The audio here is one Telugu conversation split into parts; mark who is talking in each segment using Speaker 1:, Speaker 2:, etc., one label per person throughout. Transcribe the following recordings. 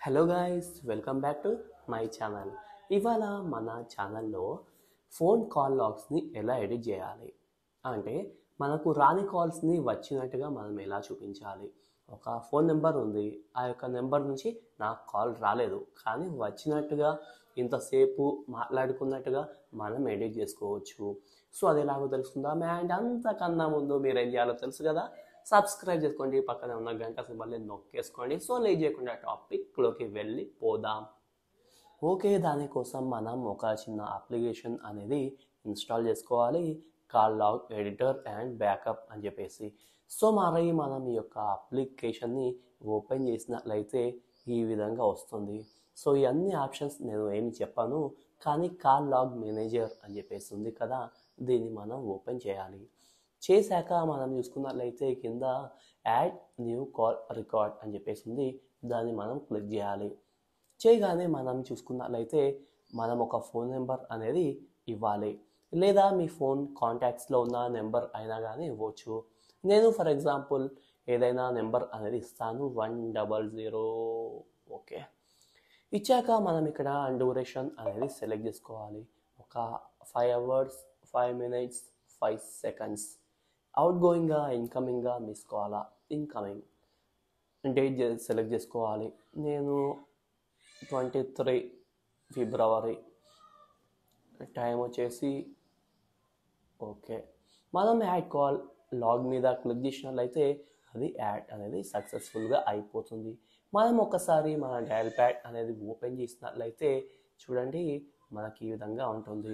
Speaker 1: hello guys welcome back to my channel ఇవాళ మన ఛానల్లో ఫోన్ కాల్ లాగ్స్ని ఎలా ఎడిట్ చేయాలి అంటే మనకు రాని కాల్స్ని వచ్చినట్టుగా మనం ఎలా చూపించాలి ఒక ఫోన్ నెంబర్ ఉంది ఆ యొక్క నెంబర్ నుంచి నాకు కాల్ రాలేదు కానీ వచ్చినట్టుగా ఇంతసేపు మాట్లాడుకున్నట్టుగా మనం ఎడిట్ చేసుకోవచ్చు సో అది ఎలాగో తెలుసుకుందాం అండ్ అంతకన్నా ముందు మీరు ఏం చేయాలో తెలుసు కదా సబ్స్క్రైబ్ చేసుకోండి పక్కనే ఉన్న గంట సింబల్ని నొక్కేసుకోండి సో లేట్ చేయకుండా టాపిక్లోకి వెళ్ళి పోదాం ఓకే దానికోసం మనం ఒక చిన్న అప్లికేషన్ అనేది ఇన్స్టాల్ చేసుకోవాలి call log editor and backup అని చెప్పేసి సో మరి మనం ఈ యొక్క అప్లికేషన్ని ఓపెన్ చేసినట్లయితే ఈ విధంగా వస్తుంది సో ఈ అన్ని ఆప్షన్స్ నేను ఏమి చెప్పాను కానీ కాల్ లాగ్ మేనేజర్ అని చెప్పేసి ఉంది కదా దీన్ని మనం ఓపెన్ చేయాలి చేశాక మనం చూసుకున్నట్లయితే కింద యాడ్ న్యూ కాల్ రికార్డ్ అని చెప్పేసి ఉంది దాన్ని మనం క్లిక్ చేయాలి చేయగానే మనం చూసుకున్నట్లయితే మనం ఒక ఫోన్ నెంబర్ అనేది ఇవ్వాలి లేదా మీ ఫోన్ కాంటాక్ట్స్లో ఉన్న నెంబర్ అయినా కానీ ఇవ్వచ్చు నేను ఫర్ ఎగ్జాంపుల్ ఏదైనా నెంబర్ అనేది ఇస్తాను వన్ డబల్ జీరో ఓకే ఇచ్చాక మనం ఇక్కడ డ్యూరేషన్ అనేది సెలెక్ట్ చేసుకోవాలి ఒక five hours five minutes five seconds out గోయింగ్గా ఇన్కమింగ్గా మిస్ కావాలా ఇన్కమింగ్ డేట్ సెలెక్ట్ చేసుకోవాలి నేను ట్వంటీ త్రీ ఫిబ్రవరి టైం వచ్చేసి ఓకే మనం యాడ్ కాల్ లాగ్ మీద క్లిక్ చేసినట్లయితే అది యాడ్ అనేది సక్సెస్ఫుల్గా అయిపోతుంది మనం ఒకసారి మన డయల్ ప్యాడ్ అనేది ఓపెన్ చేసినట్లయితే చూడండి మనకి ఈ విధంగా ఉంటుంది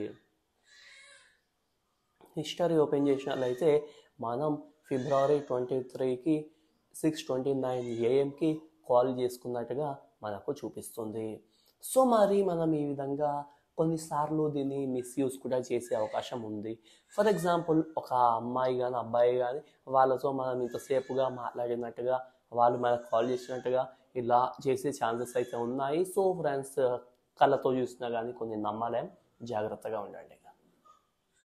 Speaker 1: హిస్టరీ ఓపెన్ చేసినట్లయితే మనం ఫిబ్రవరి ట్వంటీ త్రీకి సిక్స్ ట్వంటీ నైన్ ఏఎంకి కాల్ చేసుకున్నట్టుగా మనకు చూపిస్తుంది సో మరి మనం ఈ విధంగా కొన్నిసార్లు దీన్ని మిస్యూజ్ కూడా చేసే అవకాశం ఉంది ఫర్ ఎగ్జాంపుల్ ఒక అమ్మాయి కానీ అబ్బాయి కానీ వాళ్ళతో మనం ఇంతసేపుగా మాట్లాడినట్టుగా వాళ్ళు మనకు కాల్ చేసినట్టుగా ఇలా చేసే ఛాన్సెస్ అయితే ఉన్నాయి సో ఫ్రెండ్స్ కళ్ళతో చూసినా కానీ కొన్ని నమ్మలేం జాగ్రత్తగా ఉండండి